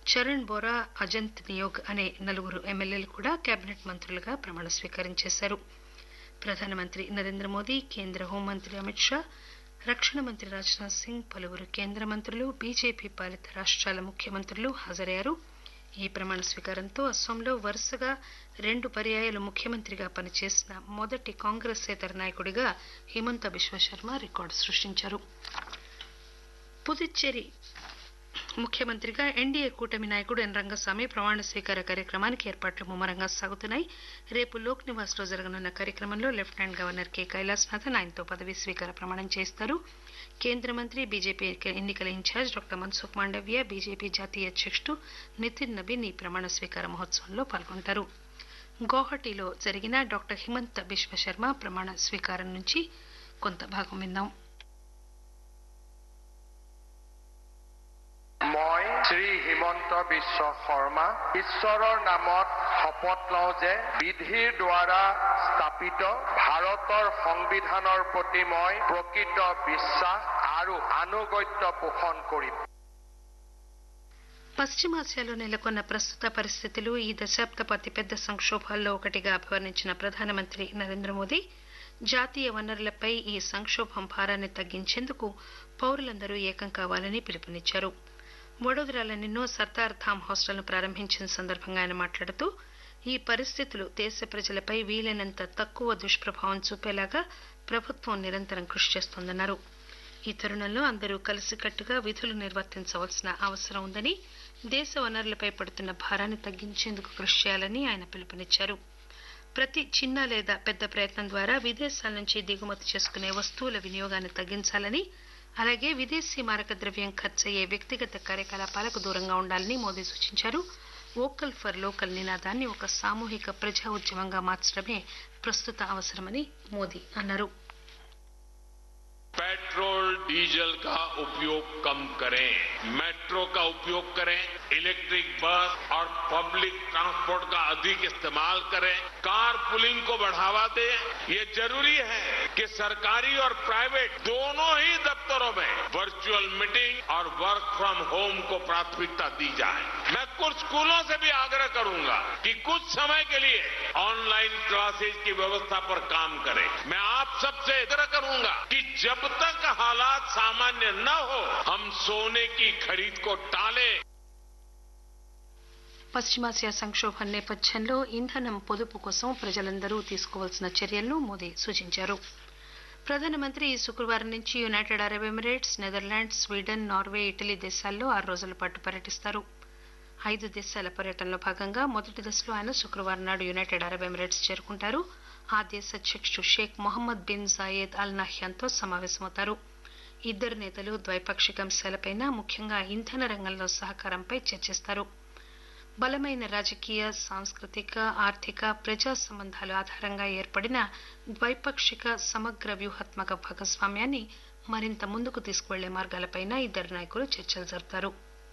చరణ్ బోరా అజంత్ నియోగ్ అనే నలుగురు ఎమ్మెల్యేలు కూడా కేబినెట్ మంత్రులుగా ప్రమాణ స్వీకారం చేశారు ప్రధానమంత్రి నరేంద్ర మోదీ కేంద్ర హోంమంత్రి అమిత్ షా రక్షణ మంత్రి రాజ్నాథ్ సింగ్ పలువురు కేంద్ర మంత్రులు బీజేపీ పాలిత రాష్ట్రాల ముఖ్యమంత్రులు హాజరయ్యారు ఈ ప్రమాణ స్వీకారంతో అస్సాంలో వరుసగా రెండు పర్యాయాలు ముఖ్యమంత్రిగా పనిచేసిన మొదటి కాంగ్రెసేతర నాయకుడిగా హిమంత బిశ్వశర్మ రికార్డు సృష్టించారు పుదుచ్చేరి ముఖ్యమంత్రిగా ఎన్డీఏ కూటమి నాయకుడు ఎన్ రంగస్వామి ప్రమాణ స్వీకార కార్యక్రమానికి ఏర్పాట్లు ముమ్మరంగా సాగుతున్నాయి రేపు లోక్ నివాస్ లో జరగనున్న కార్యక్రమంలో లెఫ్టినెంట్ గవర్నర్ కె కైలాసనాథన్ ఆయనతో పదవీ స్వీకార ప్రమాణం చేస్తారు కేంద్ర మంత్రి బీజేపీ ఎన్నికల incharge doctor Mansukh Mandaviya BJP జాతీయ అధ్యక్షుడు నితిన్ నబీన్ ఈ ప్రమాణ స్వీకార మహోత్సవంలో పాల్గొంటారు గౌహటిలో జరిగిన డాక్టర్ హిమంత బిశ్వశర్మ ప్రమాణ స్వీకారం నుంచి కొంత భాగం విందాం মই শ্ৰী হিমন্ত বিশ্ব শৰ্মা ঈশ্বৰৰ নামত শপত লওঁ যে বিধিৰ দ্বাৰা স্থাপিত ভাৰতৰ সংবিধানৰ প্ৰতি মই প্ৰকৃত বিশ্বাস আৰু আনুগত্য পোষণ কৰিম పశ్చిమాసియాలో నెలకొన్న ప్రస్తుత పరిస్థితులు ఈ దశాబ్దపు అతిపెద్ద సంక్షోభాల్లో ఒకటిగా అభివర్ణించిన ప్రధానమంత్రి నరేంద్ర మోదీ జాతీయ వనరులపై ఈ సంక్షోభం భారాన్ని తగ్గించేందుకు పౌరులందరూ ఏకం కావాలని పిలుపునిచ్చారు వడోదరాలోనిన్నో సర్దార్ ధామ్ హాస్టల్ను ప్రారంభించిన సందర్భంగా ఆయన మాట్లాడుతూ ఈ పరిస్థితులు దేశ ప్రజలపై వీలైనంత తక్కువ దుష్ప్రభావం చూపేలాగా ప్రభుత్వం నిరంతరం కృషి చేస్తోందన్నారు ఈ తరుణంలో అందరూ కలిసికట్టుగా విధులు నిర్వర్తించవలసిన అవసరం ఉందని దేశ వనరులపై పడుతున్న భారాన్ని తగ్గించేందుకు కృషి చేయాలని ఆయన పిలుపునిచ్చారు ప్రతి చిన్న లేదా పెద్ద ప్రయత్నం ద్వారా విదేశాల నుంచి దిగుమతి చేసుకునే వస్తువుల వినియోగాన్ని తగ్గించాలని అలాగే విదేశీ మారక ద్రవ్యం ఖర్చయ్యే వ్యక్తిగత కార్యకలాపాలకు దూరంగా ఉండాలని మోదీ సూచించారు వోకల్ ఫర్ లోకల్ నినాదాన్ని ఒక సామూహిక ప్రజా ఉద్యమంగా మార్చడమే ప్రస్తుత అవసరమని మోదీ అన్నారు पेट्रोल डीजल का उपयोग कम करें मेट्रो का उपयोग करें इलेक्ट्रिक बस और पब्लिक ट्रांसपोर्ट का अधिक इस्तेमाल करें कार पुलिंग को बढ़ावा दें ये जरूरी है कि सरकारी और प्राइवेट दोनों ही दफ्तरों में वर्चुअल मीटिंग और वर्क फ्रॉम होम को प्राथमिकता दी जाए मैं कुछ स्कूलों से भी आग्रह करूंगा कि कुछ समय के लिए ऑनलाइन क्लासेज की व्यवस्था पर काम करें मैं आप सबसे आग्रह करूंगा कि जब तक हालात सामान्य न हो हम सोने की खरीद को टालें పశ్చిమాసియా సంక్షోభం నేపథ్యంలో ఇంధనం పొదుపు కోసం ప్రజలందరూ తీసుకోవాల్సిన చర్యలను మోదీ సూచించారు ప్రధానమంత్రి ఈ శుక్రవారం నుంచి United Arab Emirates Netherlands Sweden Norway Italy దేశాల్లో ఆరు రోజుల పాటు పర్యటిస్తారు ఐదు దేశాల పర్యటనలో భాగంగా మొదటి దశలో ఆయన శుక్రవారం నాడు యునైటెడ్ అరబ్ ఎమిరేట్స్ చేరుకుంటారు ఆ దేశ అధ్యక్షుడు Sheikh Mohammed bin Zayed Al నహ్యాన్తో సమావేశమవుతారు ఇద్దరు నేతలు ద్వైపాక్షిక అంశాలపై ముఖ్యంగా ఇంధన రంగంలో సహకారంపై చర్చిస్తారు బలమైన రాజకీయ సాంస్కృతిక ఆర్థిక ప్రజా సంబంధాల ఆధారంగా ఏర్పడిన ద్వైపాక్షిక సమగ్ర వ్యూహాత్మక భాగస్వామ్యాన్ని మరింత ముందుకు తీసుకువెళ్లే మార్గాలపై ఇద్దరు నాయకులు చర్చలు జరుపుతారు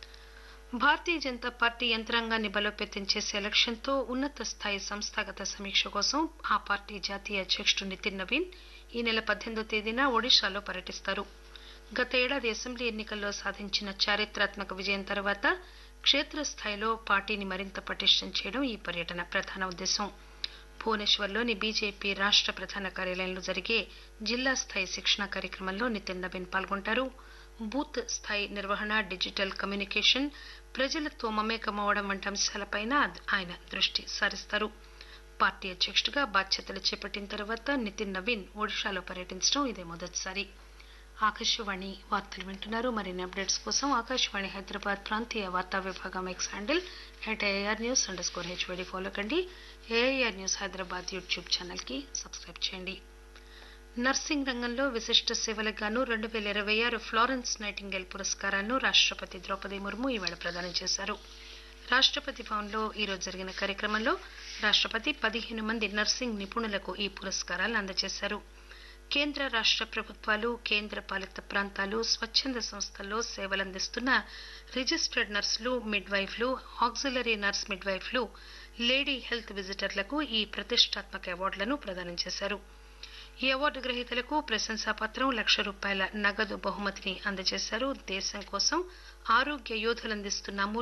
భారతీయ జనతా పార్టీ యంత్రాంగాన్ని బలోపేతం చేసే లక్ష్యంతో ఉన్నత స్థాయి సంస్థాగత సమీక్ష కోసం ఆ పార్టీ జాతీయ అధ్యక్షుడు నితిన్ నవీన్ ఈ నెల పద్దెనిమిదో తేదీన ఒడిశాలో పర్యటిస్తారు గత ఏడాది అసెంబ్లీ ఎన్నికల్లో సాధించిన చారిత్రాత్మక విజయం తర్వాత క్షేత్రస్థాయిలో పార్టీని మరింత పటిష్టం చేయడం ఈ పర్యటన ప్రధాన ఉద్దేశం భువనేశ్వర్లోని బీజేపీ రాష్ట్ర ప్రధాన కార్యాలయంలో జరిగే జిల్లా స్థాయి శిక్షణ కార్యక్రమంలో నితిన్ నవీన్ పాల్గొంటారు బూత్ స్థాయి నిర్వహణ డిజిటల్ కమ్యూనికేషన్ ప్రజలతో మమేకమవడం వంటి అంశాలపై ఆయన దృష్టి సారిస్తారు పార్టీ అధ్యక్షుడిగా బాధ్యతలు చేపట్టిన తర్వాత నితిన్ నవీన్ ఒడిషాలో పర్యటించడం ఇదే మొదటిసారి ఆకాశవాణి వార్తలు వింటున్నారు మరిన్ని అప్డేట్స్ కోసం ఆకాశవాణి హైదరాబాద్ ప్రాంతీయ వార్తా విభాగం X handle at AIR news underscore HYD follow కండి ఏఐఆర్ న్యూస్ హైదరాబాద్ యూట్యూబ్ ఛానల్కి సబ్స్క్రైబ్ చేయండి నర్సింగ్ రంగంలో విశిష్ట సేవలకు గాను రెండు వేల ఇరవై ఆరు ఫ్లారెన్స్ నైటింగేల్ పురస్కారాలను రాష్ట్రపతి ద్రౌపది ముర్ము ఈవేళ ప్రదానం చేశారు రాష్ట్రపతి భవన్లో ఈరోజు జరిగిన కార్యక్రమంలో రాష్ట్రపతి పదిహేను మంది నర్సింగ్ నిపుణులకు ఈ పురస్కారాలను అందజేశారు కేంద్ర రాష్ట్ర ప్రభుత్వాలు కేంద్ర పాలిత ప్రాంతాలు స్వచ్ఛంద సంస్థల్లో సేవలందిస్తున్న రిజిస్టర్డ్ నర్సులు మిడ్ వైఫ్లు ఆక్సిలరీ నర్స్ మిడ్ వైఫ్లు లేడీ హెల్త్ విజిటర్లకు ఈ ప్రతిష్టాత్మక అవార్డులను ప్రదానం చేశారు ఈ అవార్డు గ్రహీతలకు ప్రశంసాపత్రం లక్ష రూపాయల నగదు బహుమతిని అందజేశారు దేశం కోసం ఆరోగ్య యోధులందిస్తున్న